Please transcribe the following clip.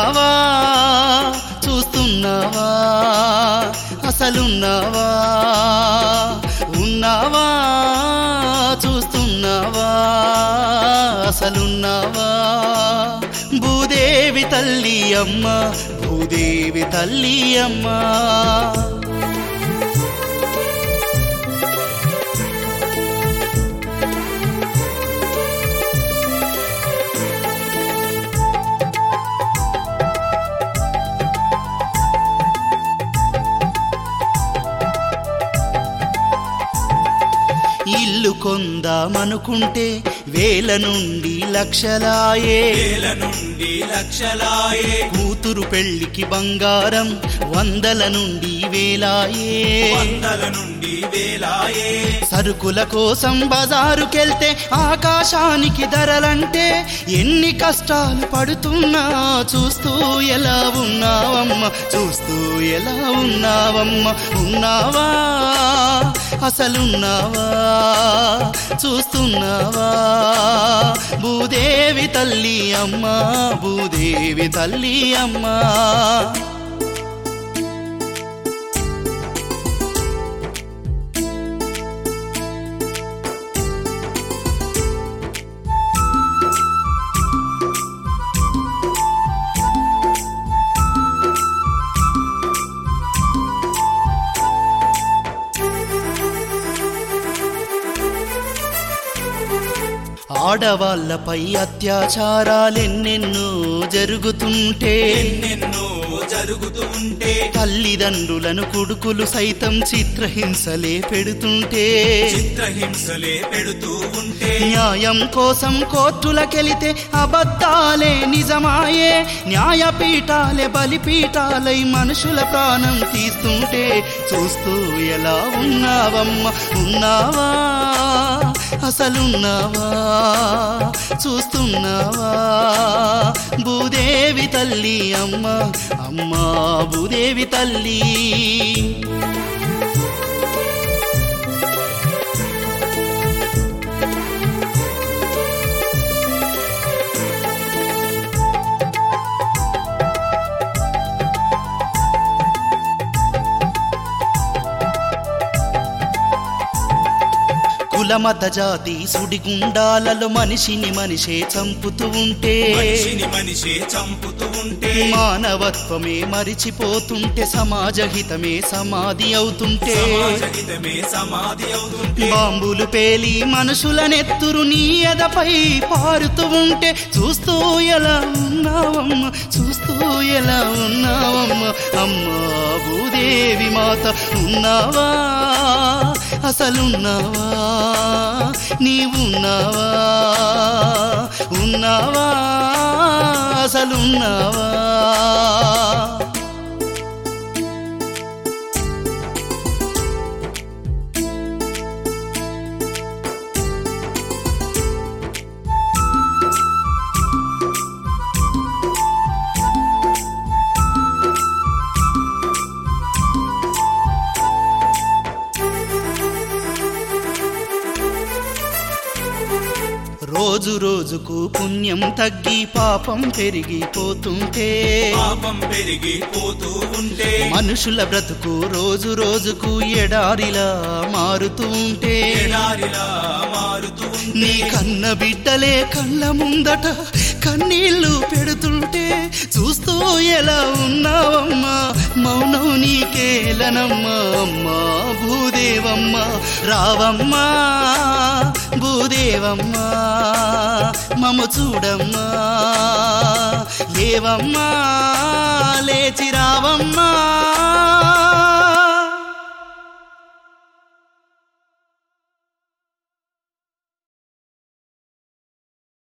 ఉన్నావా చూస్తున్నావా అసలున్నావా ఉన్నావా చూస్తున్నావా అసలున్నావా భూదేవి తల్లి అమ్మ భూదేవి తల్లి అమ్మ ఇల్లు కొందామనుకుంటే వేల నుండి లక్షలాయే వేల నుండి లక్షలాయే కూతురు పెళ్లికి బంగారం వందల నుండి వేలాయే వందల నుండి వేలాయే సరుకుల కోసం బజారుకెళ్తే ఆకాశానికి ధరలంటే ఎన్ని కష్టాలు పడుతున్నా చూస్తూ ఎలా ఉన్నావమ్మ చూస్తూ ఎలా ఉన్నావమ్మ ఉన్నావా అసలున్నావా చూస్తున్నావా భూదేవి తల్లి అమ్మ భూదేవి తల్లి అమ్మ ఆడవాళ్లపై అత్యాచారాలెన్నెన్నో జరుగుతుంటే ఎన్నెన్నో జరుగుతూ ఉంటే తల్లిదండ్రులను కొడుకులు సైతం చిత్రహింసలే పెడుతుంటే చిత్రహింసలే పెడుతూ ఉంటే న్యాయం కోసం కోర్టులకెళితే అబద్ధాలే నిజమాయే న్యాయపీఠాలే బలిపీఠాలై మనుషుల ప్రాణం తీస్తుంటే చూస్తూ ఎలా ఉన్నావమ్మ ఉన్నావా అసలున్నావా చూస్తున్నావా భూదేవి తల్లి అమ్మ అమ్మా భూదేవి తల్లి కులమత జాతి సుడిగుండాలలో మనిషిని మనిషే చంపుతూ ఉంటే మనిషిని మనిషే చంపుతూ ఉంటే మానవత్వమే మరిచిపోతుంటే సమాజ హితమే సమాధి అవుతుంటే సమాజహితమే సమాధి అవుతుంటే బాంబులు పేలి మనుషుల నెత్తురు నీ ఎదపై పారుతూ ఉంటే చూస్తూ ఎలా ఉన్నావమ్మ చూస్తూ ఎలా ఉన్నావమ్మ అమ్మా భూదేవి మాత ఉన్నావా అసలున్నావా నీవున్నావా ఉన్నావా అసలున్నావా రోజు రోజుకు పుణ్యం తగ్గి పాపం పెరిగిపోతుంటే పాపం పెరిగిపోతూ ఉంటే మనుషుల బ్రతుకు రోజు రోజుకు ఎడారిలా మారుతూ ఉంటే ఎడారిలా మారుతూ ఉంటే నీ కన్న బిడ్డలే కళ్ళ ముందట కన్నీళ్లు పెడుతుంటే చూస్తూ ఎలా ఉన్నావమ్మా మౌనం నీకేలనమ్మా అమ్మా భూదేవమ్మ రావమ్మా భూదేవమ్మా మమ చూడమ్మా లేవమ్మా లేచి రావమ్మా